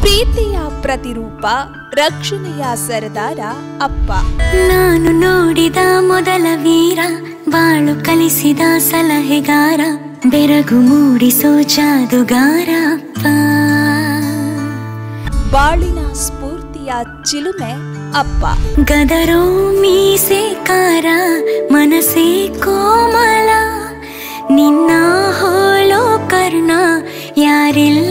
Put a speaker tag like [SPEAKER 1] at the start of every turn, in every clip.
[SPEAKER 1] ಪ್ರೀತಿಯ ಪ್ರತಿರೂಪ ರಕ್ಷಣೆಯ ಸರದಾರ ಅಪ್ಪ
[SPEAKER 2] ನಾನು ನೋಡಿದ ಮೊದಲ ವೀರ ಬಾಳು ಕಲಿಸಿದ ಸಲಹೆಗಾರ ಬೆರಗು ಮೂಡಿಸೋ ಜಾದುಗಾರ ಅಪ್ಪ
[SPEAKER 1] ಬಾಳಿನ ಸ್ಫೂರ್ತಿಯ ಚಿಲುಮೆ ಅಪ್ಪ
[SPEAKER 2] ಗದರೋ ಮೀಸೆ ಕಾರ ಮನಸೇ ಕೋಮಲ ನಿನ್ನ ಹೋಲೋ ಕರ್ಣ ಯಾರಿಲ್ಲ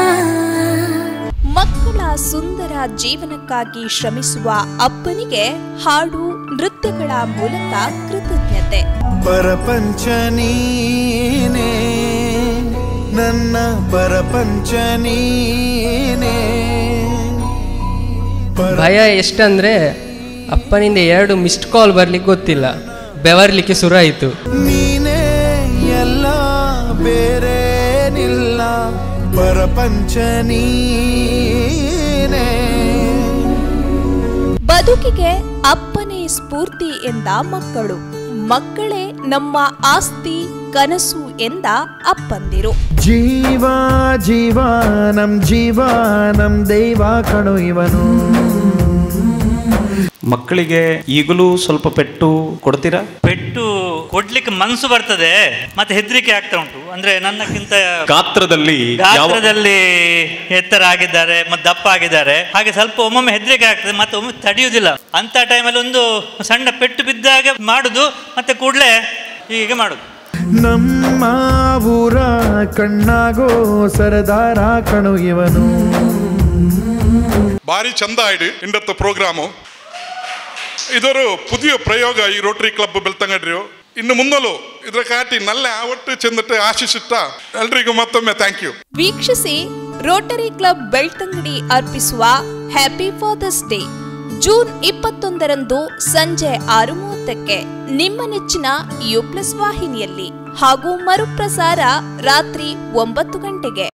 [SPEAKER 1] ಮಕ್ಕಳ ಸುಂದರ ಜೀವನಕ್ಕಾಗಿ ಶ್ರಮಿಸುವ ಅಪ್ಪನಿಗೆ ಹಾಡು ನೃತ್ಯಗಳ ಮೂಲಕ ಕೃತಜ್ಞತೆ
[SPEAKER 3] ಪರಪಂಚ ನೀನೇ ನನ್ನ ಪರಪಂಚ ನೀನೇ ಪರ-
[SPEAKER 4] ಭಯ ಎಷ್ಟಂದ್ರೆ ಅಪ್ಪನಿಂದ ಎರಡು ಮಿಸ್ಡ್ ಕಾಲ್ ಬರ್ಲಿಕ್ಕೆ ಗೊತ್ತಿಲ್ಲ ಬೆವರ್ಲಿಕ್ಕೆ ಶುರು ಆಯಿತು
[SPEAKER 3] ನೀನೇ ಎಲ್ಲ ಬೇರೇನಿಲ್ಲ ಪರಪಂಚ ನೀನೇ
[SPEAKER 1] ಬದುಕಿಗೆ ಅಪ್ಪನೇ ಸ್ಫೂರ್ತಿ ಎಂದ ಮಕ್ಕಳು ಮಕ್ಕಳೇ ನಮ್ಮ ಆಸ್ತಿ ಕನಸು ಎಂದ ಅಪ್ಪಂದಿರು
[SPEAKER 3] ಜೀವ ಜೀವ ನಮ್ ಜೀವ ನಮ್ ದೈವ ಕಣು ಇವನು
[SPEAKER 5] ಮಕ್ಕಳಿಗೆ ಈಗಲೂ ಸ್ವಲ್ಪ ಪೆಟ್ಟು ಕೊಡ್ತೀರಾ
[SPEAKER 6] ಪೆಟ್ಟು ಕೊಡ್ಲಿಕ್ಕೆ ಮನಸ್ಸು ಬರ್ತದೆ ಮತ್ತೆ ಹೆದರಿಕೆ ಆಗ್ತಾ ಉಂಟು ಅಂದ್ರೆ ನನ್ನಕ್ಕಿಂತ
[SPEAKER 5] ಗಾತ್ರದಲ್ಲಿ ಯಾವ
[SPEAKER 6] ಗಾತ್ರದಲ್ಲಿ ಎತ್ತರ ಆಗಿದ್ದಾರೆ ಮತ್ತೆ ದಪ್ಪ ಆಗಿದ್ದಾರೆ ಹಾಗೆ ಸ್ವಲ್ಪ ಒಮ್ಮೊಮ್ಮೆ ಹೆದರಿಕೆ ಆಗ್ತದೆ ಮತ್ತೆ ಒಮ್ಮೆ ತಡೆಯುವುದಿಲ್ಲ ಅಂತ ಟೈಮಲ್ಲಿ ಒಂದು ಸಣ್ಣ ಪೆಟ್ಟು ಬಿದ್ದಾಗ ಮಾಡುದು ಮತ್ತೆ ಕೂಡಲೇ ಹೀಗೆ ಮಾಡುದು
[SPEAKER 3] ನಮ್ಮ ಊರ ಕಣ್ಣಾಗೋ ಸರದಾರ ಕಣು ಇವನು
[SPEAKER 7] ಭಾರಿ ಚಂದ ಆಯ್ಡು ಇಂಡತ್ತು ಪ್ರೋಗ್ರಾಮು ಇದೊരു പുതിയ ಪ್ರಯೋಗ ಈ ರೋಟರಿ ಕ್ಲಬ್ ಬೆಳ್ತಂಗಡ್ರಿಯು ಇನ್ನು ಮುನ್ನಲು ಇದ್ರ ಕಾಟಿ ನಲ್ಲ ಒಟ್ಟು ಚೆಂದಟ್ಟು ಆಶಿಸಿಟ್ಟ ಎಲ್ರಿಗೂ ಮತ್ತೊಮ್ಮೆ ಥ್ಯಾಂಕ್ ಯು
[SPEAKER 1] ವೀಕ್ಷಿಸಿ ರೋಟರಿ ಕ್ಲಬ್ ಬೆಳ್ತಂಗಡಿ ಅರ್ಪಿಸುವ ಹ್ಯಾಪಿ ಫಾದರ್ಸ್ ಡೇ ಜೂನ್ ಇಪ್ಪತ್ತೊಂದರಂದು ಸಂಜೆ ಆರು ಮೂವತ್ತಕ್ಕೆ ನಿಮ್ಮ ನೆಚ್ಚಿನ ಯು ಪ್ಲಸ್ ವಾಹಿನಿಯಲ್ಲಿ ಹಾಗೂ ಮರುಪ್ರಸಾರ ರಾತ್ರಿ ಒಂಬತ್ತು ಗಂಟೆಗೆ